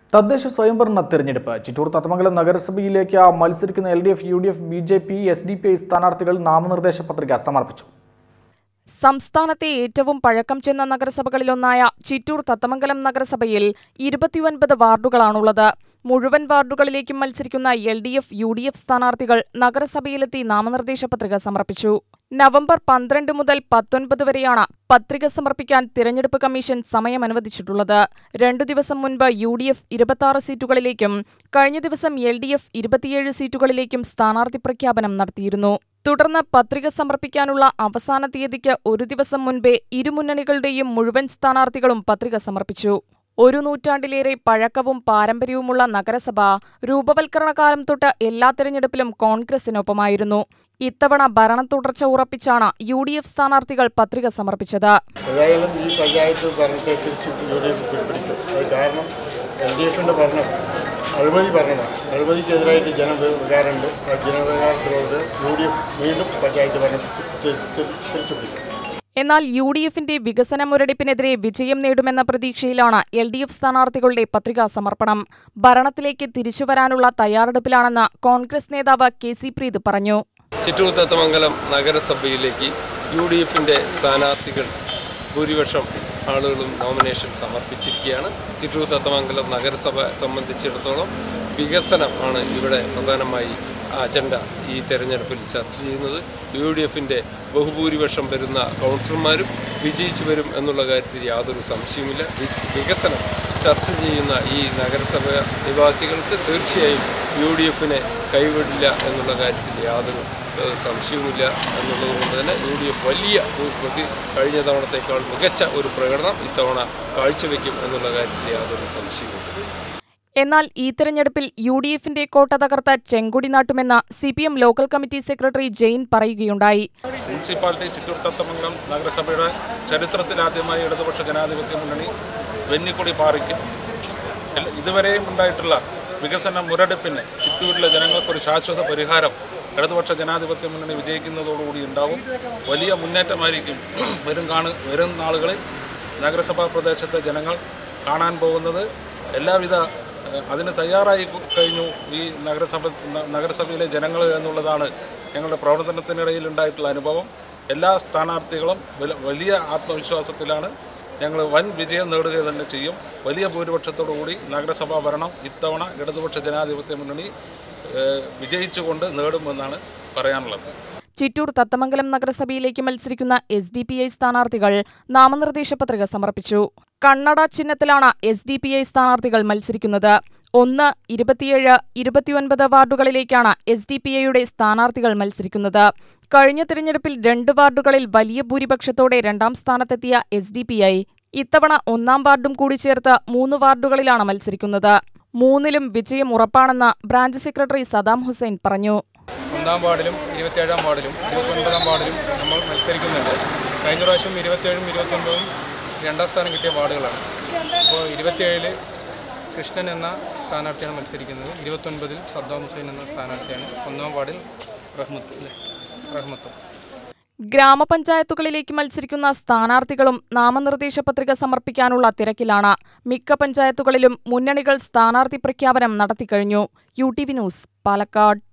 തദ്ദേശ സ്വയംഭരണ തെരഞ്ഞെടുപ്പ് ചിറ്റൂർ തത്തമംഗലം നഗരസഭയിലേക്ക് മത്സരിക്കുന്ന L D F U D F B J P S D P I സ്ഥാനാർത്ഥികൾ നാമനിർദ്ദേശ പത്രിക സമർപ്പിച്ചു സംസ്ഥാനത്തെ ഏറ്റവും പഴക്കം ചെന്ന നഗരസഭകളിലൊന്നായ ചിറ്റൂർ തത്തമംഗലം നഗരസഭയിൽ ഇരുപത്തിയൊൻപത് വാർഡുകളാണുള്ളത് മുഴുവൻ വാർഡുകളിലേക്കും മത്സരിക്കുന്ന L D F U D F സ്ഥാനാർത്ഥികൾ നഗരസഭയിലെത്തി നാമനിർദ്ദേശ പത്രിക സമർപ്പിച്ചു നവംബർ പന്ത്രണ്ട് മുതൽ പത്തൊൻപത് വരെയാണ് പത്രിക സമർപ്പിക്കാൻ തിരഞ്ഞെടുപ്പ് കമ്മീഷൻ സമയം അനുവദിച്ചിട്ടുള്ളത് രണ്ടു ദിവസം മുൻപ് യു ഡി എഫ് ഇരുപത്തിയാറ് സീറ്റുകളിലേക്കും കഴിഞ്ഞ ദിവസം എൽ ഡി എഫ് ഇരുപത്തിയേഴ് സീറ്റുകളിലേക്കും സ്ഥാനാർത്ഥി പ്രഖ്യാപനം നടത്തിയിരുന്നു തുടർന്ന് പത്രിക സമർപ്പിക്കാനുള്ള അവസാന തീയതിക്ക് ഒരു ദിവസം മുൻപേ ഇരുമുന്നണികളുടെയും മുഴുവൻ സ്ഥാനാർത്ഥികളും പത്രിക സമർപ്പിച്ചു ഒരു നൂറ്റാണ്ടിലേറെ പഴക്കവും പാരമ്പര്യവുമുള്ള നഗരസഭ രൂപവൽക്കരണ കാലം തൊട്ട് എല്ലാ തെരഞ്ഞെടുപ്പിലും കോൺഗ്രസിനൊപ്പമായിരുന്നു ഇത്തവണ ഭരണ തുടർച്ച ഉറപ്പിച്ചാണ് യു ഡി എഫ് സ്ഥാനാർത്ഥികൾ പത്രിക സമർപ്പിച്ചത് ഏതായാലും ഈ പഞ്ചായത്ത് ഭരണത്തെ തിരിച്ച് യു ഡി എഫ് പിടിപ്പിടിക്കും അത് കാരണം എൽ ഡി എഫിൻ്റെ ഭരണം അഴിമതി ഭരണമാണ് അഴിമതിക്കെതിരായിട്ട് ജനവികാരമുണ്ട് ആ ജനവികാരത്തിലോട്ട് യു ഡി എഫ് വീണ്ടും പഞ്ചായത്ത് ഭരണം തി- തി- തിരിച്ചു പിടിക്കും എന്നാൽ യു ഡി എഫിന്റെ വികസന മുരടിപ്പിനെതിരെ വിജയം നേടുമെന്ന പ്രതീക്ഷയിലാണ് എൽ ഡി എഫ് സ്ഥാനാർത്ഥികളുടെ പത്രികാ സമർപ്പണം ഭരണത്തിലേക്ക് തിരിച്ചുവരാനുള്ള തയ്യാറെടുപ്പിലാണെന്ന് കോൺഗ്രസ് നേതാവ് കെ സി പ്രീത് പറഞ്ഞു ചിറ്റൂർ തത്തമംഗലം നഗരസഭയിലേക്ക് യു ഡി എഫിൻ്റെ സ്ഥാനാർത്ഥികൾ ഭൂരിപക്ഷം ആളുകളും നോമിനേഷൻ സമർപ്പിച്ചിരിക്കുകയാണ് ചിറ്റൂർ തത്തമംഗലം നഗരസഭ സംബന്ധിച്ചിടത്തോളം വികസനം ആണ് ഇവിടെ പ്രധാനമായി അജണ്ട ഈ തെരഞ്ഞെടുപ്പിൽ ചർച്ച ചെയ്യുന്നത് യു ഡി എഫിൻ്റെ ബഹുഭൂരിപക്ഷം വരുന്ന കൗൺസിലർമാരും വിജയിച്ചു വരും എന്നുള്ള കാര്യത്തിൽ യാതൊരു സംശയവുമില്ല വിജ- വികസനം ചർച്ച ചെയ്യുന്ന ഈ നഗരസഭ നിവാസികൾക്ക് തീർച്ചയായും യു ഡി എഫിനെ കൈവിടില്ല എന്നുള്ള കാര്യത്തിൽ യാതൊരു ഏഹ്, സംശയവുമില്ല എന്നുള്ളത് കൊണ്ട് തന്നെ യു ഡി എഫ് വലിയ ഒരു പ്രതി കഴിഞ്ഞ തവണത്തേക്കാൾ മികച്ച ഒരു പ്രകടനം ഇത്തവണ കാഴ്ചവെക്കും എന്നുള്ള കാര്യത്തിൽ യാതൊരു സംശയവുമില്ല എന്നാൽ ഈ തെരഞ്ഞെടുപ്പിൽ യു ഡി എഫിന്റെ കോട്ട തകർത്ത് ചെങ്കൊടി നാട്ടുമെന്ന് C P M local committee secretary Jain പറയുകയുണ്ടായി മുനിസിപ്പാലിറ്റി ചിറ്റൂർ തത്തമംഗലം നഗരസഭയുടെ ചരിത്രത്തിലാദ്യമായി ഇടതുപക്ഷ ജനാധിപത്യ മുന്നണി വെന്നിക്കൊടി പാറിക്കും എല്ല- ഇതുവരെയും ഉണ്ടായിട്ടുള്ള വികസന മുരടിപ്പിന് ചിറ്റൂരിലെ ജനങ്ങൾക്കൊരു ശാശ്വത പരിഹാരം ഇടതുപക്ഷ ജനാധിപത്യ മുന്നണി വിജയിക്കുന്നതോടുകൂടി ഉണ്ടാവും വലിയ മുന്നേറ്റമായിരിക്കും വരും കാണു വരും നാളുകളിൽ നഗരസഭാ പ്രദേശത്തെ ജനങ്ങൾ കാണാൻ പോകുന്നത് എല്ലാവിധ ഏഹ്, അതിന് തയ്യാറായി കു- കഴിഞ്ഞു ഈ നഗരസഭ ന- നഗരസഭയിലെ ജനങ്ങൾ എന്നുള്ളതാണ് ഞങ്ങളുടെ പ്രവർത്തനത്തിനിടയിൽ ഉണ്ടായിട്ടുള്ള അനുഭവം എല്ലാ സ്ഥാനാർത്ഥികളും വല- വലിയ ആത്മവിശ്വാസത്തിലാണ് ഞങ്ങൾ വൻ വിജയം നേടുക തന്നെ ചെയ്യും വലിയ ഭൂരിപക്ഷത്തോടു കൂടി നഗരസഭാ ഭരണം ഇത്തവണ ഇടതുപക്ഷ ജനാധിപത്യ മുന്നണി ഏഹ്, വിജയിച്ചുകൊണ്ട് നേടുമെന്നാണ് പറയാനുള്ളത് ചിറ്റൂർ തത്തമംഗലം നഗരസഭയിലേക്ക് മത്സരിക്കുന്ന എസ് ഡി പി ഐ സ്ഥാനാർത്ഥികൾ നാമനിർദ്ദേശ പത്രിക സമർപ്പിച്ചു കണ്ണട ചിഹ്നത്തിലാണ് എസ് ഡി പി ഐ സ്ഥാനാർത്ഥികൾ മത്സരിക്കുന്നത് ഒന്ന് ഇരുപത്തിയേഴ് ഇരുപത്തിയൊൻപത് വാർഡുകളിലേക്കാണ് എസ് ഡി പി ഐയുടെ സ്ഥാനാർത്ഥികൾ മത്സരിക്കുന്നത് കഴിഞ്ഞ തിരഞ്ഞെടുപ്പിൽ രണ്ട് വാർഡുകളിൽ വലിയ ഭൂരിപക്ഷത്തോടെ രണ്ടാം സ്ഥാനത്തെത്തിയ എസ് ഡി പി ഐ ഇത്തവണ ഒന്നാം വാർഡും കൂടി ചേർത്ത് മൂന്ന് വാർഡുകളിലാണ് മത്സരിക്കുന്നത് മൂന്നിലും വിജയം ഉറപ്പാണെന്ന് ബ്രാഞ്ച് സെക്രട്ടറി സദാം ഹുസൈൻ പറഞ്ഞു ഒന്നാം വാർഡിലും ഇരുപത്തേഴാം വാർഡിലും ഇരുപത്തൊൻപതാം വാർഡിലും നമ്മൾ മത്സരിക്കുന്നുണ്ട് കഴിഞ്ഞ പ്രാവശ്യം ഇരുപത്തേഴും ഇരുപത്തൊൻപതും രണ്ടാം സ്ഥാനം കിട്ടിയ വാർഡുകളാണ് അപ്പോൾ ഇരുപത്തിയേഴില് കൃഷ്ണൻ എന്ന സ്ഥാനാർത്ഥിയാണ് മത്സരിക്കുന്നത് ഇരുപത്തൊൻപതിൽ സദ്ദാം ഹുസൈൻ എന്ന സ്ഥാനാർത്ഥിയാണ് ഒന്നാം വാർഡിൽ റഹ്മത്ത് അല്ലേ? റഹ്മത്തും ഗ്രാമപഞ്ചായത്തുകളിലേക്ക് മത്സരിക്കുന്ന സ്ഥാനാർത്ഥികളും നാമനിർദ്ദേശ പത്രിക സമർപ്പിക്കാനുള്ള തിരക്കിലാണ് മിക്ക പഞ്ചായത്തുകളിലും മുന്നണികൾ സ്ഥാനാർത്ഥി പ്രഖ്യാപനം നടത്തിക്കഴിഞ്ഞു U T V news Palakkad